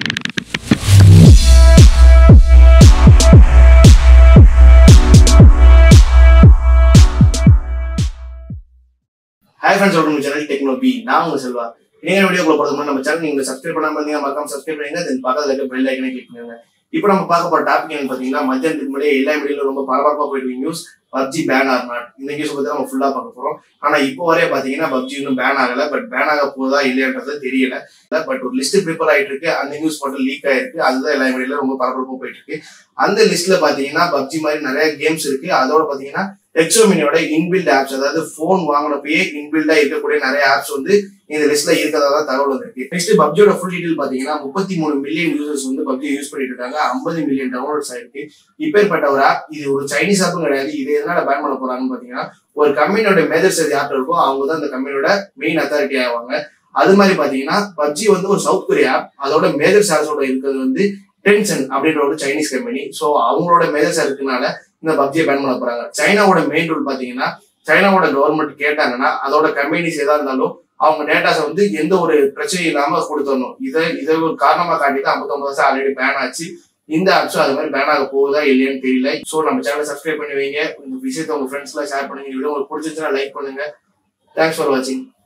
hi friends welcome channel technology நான் உங்க செல்வா நீங்க வீடியோக்குள்ள போறது முன்னாடி நம்ம சேனல் நீங்க சப்ஸ்கிரைப் பண்ணாம இருந்தீங்க மறக்காம சப்ஸ்கிரைப் பண்ணுங்க தென் பக்கத்துல இருக்க பெல் ஐக்கனை கிளிக் பண்ணுங்க இப்போ நம்ம பார்க்க போற டாபிக் என்னன்னு பாத்தீங்கன்னா மத்தியானத்துக்கு முன்னாடி எல்லா மீடியால ரொம்ப பரபரப்பா போயிட்டு இருக்கு news PUBG ban or not இந்த நியூஸ் பத்தி நம்ம ஃபுல்லா பார்க்க போறோம் ஆனா இப்போ வரைய பாத்தீங்கன்னா பப்ஜி இன்னும் பேன் ஆகல பட் பேன் ஆக போதா இல்லையான்றது தெரியல பட் ஒரு லிஸ்ட் ப்ரிப்பேர் ஆயிட்டு இருக்கு அந்த நியூஸ் மட்டும் லீக் ஆயிருக்கு அதுதான் எல்லா மீடியால ரொம்ப பரபரப்பா போயிட்டு இருக்கு அந்த லிஸ்ட்ல பாத்தீங்கன்னா பப்ஜி மாதிரி நிறைய கேம்ஸ் இருக்கு அதோட பாத்தீங்கன்னா எக்ஸோமினியோட இன்பில்ட் ஆப்ஸ் அதாவது போன் வாங்கினப்பயே இன்பில்டா இருக்கக்கூடிய நிறைய ஆப்ஸ் வந்து இந்த லிஸ்ட்ல இருக்கிறதா தான் தகவல் வந்திருக்கு நெக்ஸ்ட் பப்ஜியோட ஃபுல் டீடைல் பாத்தீங்கன்னா முப்பத்தி மூணு மில்லியன் யூசர்ஸ் வந்து பப்ஜி யூஸ் பண்ணிட்டு இருக்காங்க ஐம்பது மில்லியன் டவுன்லோட்ஸ் ஆயிருக்கு இப்பேற்பட்ட ஒரு ஆப் இது ஒரு சைனீஸ் ஆப்பும் கிடையாது இது எதனால பேன் பண்ண போறாங்கன்னு பாத்தீங்கன்னா ஒரு கம்பெனியோட மேஜர் சரி ஆப் இருக்கோ அவங்க தான் அந்த கம்பெனியோட மெயின் அத்தாரிட்டி ஆவாங்க அது மாதிரி பாத்தீங்கன்னா பப்ஜி வந்து ஒரு சவுத் கொரியா ஆப் அதோட மேஜர் சார்ஸோட இருக்கிறது வந்து டென்சன் அப்படின்ற ஒரு சைனீஸ் கம்பெனி ஸோ அவங்களோட மேஜர் சார் இருக்கனால இந்த பப்ஜியை பேன் பண்ண போறாங்க சைனாவோட மெயின் ரூல் பாத்தீங்கன்னா சைனாவோட கவர்மெண்ட் கேட்டாங்கன்னா அதோட கம்பெனிஸ் எதா இருந்தாலும் அவங்க டேட்டாஸை வந்து எந்த ஒரு பிரச்சனையும் இல்லாம கொடுத்துடணும் இதை இதை ஒரு காரணமா காட்டி தான் ஐம்பத்தொன்பது வருஷம் ஆல்ரெடி பேன் ஆச்சு இந்த ஆப்ஸும் அது மாதிரி பேன் ஆக போகுதா இல்லையான்னு தெரியல ஸோ நம்ம சேனலை சப்ஸ்கிரைப் பண்ணி வைங்க இந்த விஷயத்தை உங்க ஃப்ரெண்ட்ஸ்லாம் ஷேர் பண்ணுங்க இந்த வீடியோ உங்களுக்கு பிடிச்சிருச்சுன்னா லைக் பண்ணுங்க தேங்க்ஸ் ஃபார் வாட்சிங்